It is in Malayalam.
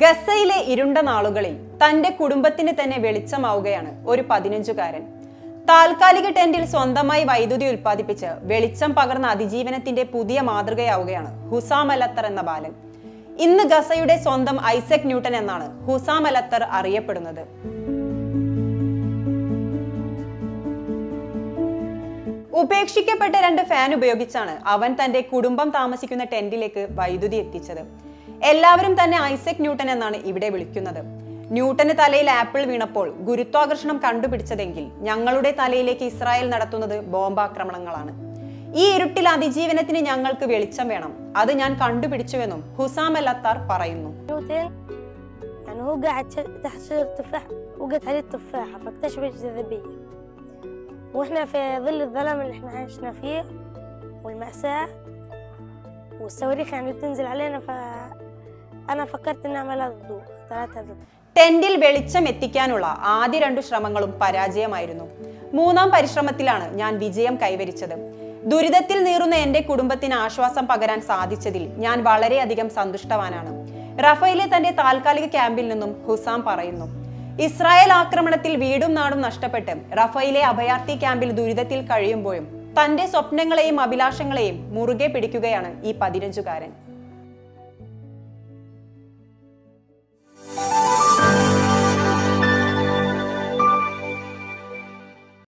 ഗസയിലെ ഇരുണ്ട നാളുകളിൽ തന്റെ കുടുംബത്തിന് തന്നെ വെളിച്ചമാവുകയാണ് ഒരു പതിനഞ്ചുകാരൻ താൽക്കാലിക ടെന്റിൽ സ്വന്തമായി വൈദ്യുതി ഉൽപ്പാദിപ്പിച്ച് വെളിച്ചം പകർന്ന അതിജീവനത്തിന്റെ പുതിയ മാതൃകയാവുകയാണ് ഹുസാം അലത്തർ എന്ന ബാലൻ ഇന്ന് ഗസയുടെ സ്വന്തം ഐസക് ന്യൂട്ടൻ എന്നാണ് ഹുസാം അലത്തർ അറിയപ്പെടുന്നത് ഉപേക്ഷിക്കപ്പെട്ട രണ്ട് ഫാൻ ഉപയോഗിച്ചാണ് അവൻ തന്റെ കുടുംബം താമസിക്കുന്ന ടെന്റിലേക്ക് വൈദ്യുതി എത്തിച്ചത് എല്ലാവരും തന്നെ ഐസക് ന്യൂട്ടൻ എന്നാണ് ഇവിടെ വിളിക്കുന്നത് ന്യൂട്ടന് തലയിൽ ആപ്പിൾ വീണപ്പോൾ ഗുരുത്വാകർഷണം കണ്ടുപിടിച്ചതെങ്കിൽ ഞങ്ങളുടെ തലയിലേക്ക് ഇസ്രായേൽ നടത്തുന്നത് ബോംബാക്രമണങ്ങളാണ് ഈ ഇരുട്ടിൽ അതിജീവനത്തിന് ഞങ്ങൾക്ക് വെളിച്ചം വേണം അത് ഞാൻ കണ്ടുപിടിച്ചുവെന്നും ഹുസാം അൽ അത്താർ പറയുന്നു نيوتن يعني هو قاعد ش- تحت شجرة تفاح وقت عليه التفاحة فاكتشف الجاذبية واحنا في ظل الظلام اللي احنا عشنا فيه والمأساة والصواريخ يعني اللي بتنزل علينا فأنا فكرت إني أعملها ضوء ثلاثة ضوء ടെന്റിൽ വെളിച്ചം എത്തിക്കാനുള്ള ആദ്യ രണ്ടു ശ്രമങ്ങളും പരാജയമായിരുന്നു മൂന്നാം പരിശ്രമത്തിലാണ് ഞാൻ വിജയം കൈവരിച്ചത് ദുരിതത്തിൽ നീറുന്ന എന്റെ കുടുംബത്തിന് ആശ്വാസം പകരാൻ സാധിച്ചതിൽ ഞാൻ വളരെയധികം സന്തുഷ്ടവാനാണ് റഫയിലെ തന്റെ താൽക്കാലിക ക്യാമ്പിൽ നിന്നും ഹുസാം പറയുന്നു ഇസ്രായേൽ ആക്രമണത്തിൽ വീടും നാടും നഷ്ടപ്പെട്ട് റഫയിലെ അഭയാർത്ഥി ക്യാമ്പിൽ ദുരിതത്തിൽ കഴിയുമ്പോഴും തന്റെ സ്വപ്നങ്ങളെയും അഭിലാഷങ്ങളെയും മുറുകെ പിടിക്കുകയാണ് ഈ പതിനഞ്ചുകാരൻ